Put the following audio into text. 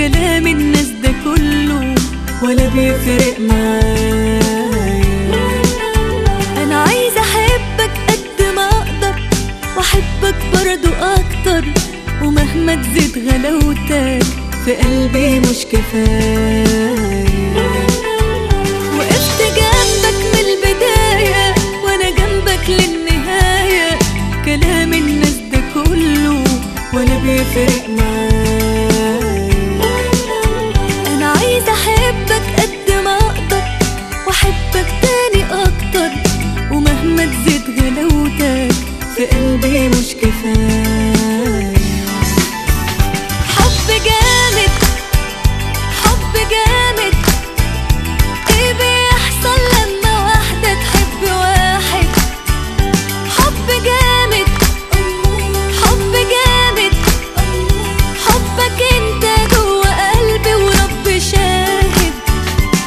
كلام الناس ده كله ولا بيفرق معايا انا عايزه احبك قد ما اقدر واحبك برضو اكتر ومهما تزيد غلاوتك في قلبي مش كفايه وقفت جنبك من البدايه وانا جنبك للنهايه كلام الناس ده كله ولا بيفرق معايا انا عايزه احبك قد ما اقدر واحبك تاني اكتر ومهما تزيد غلاوتك في قلبي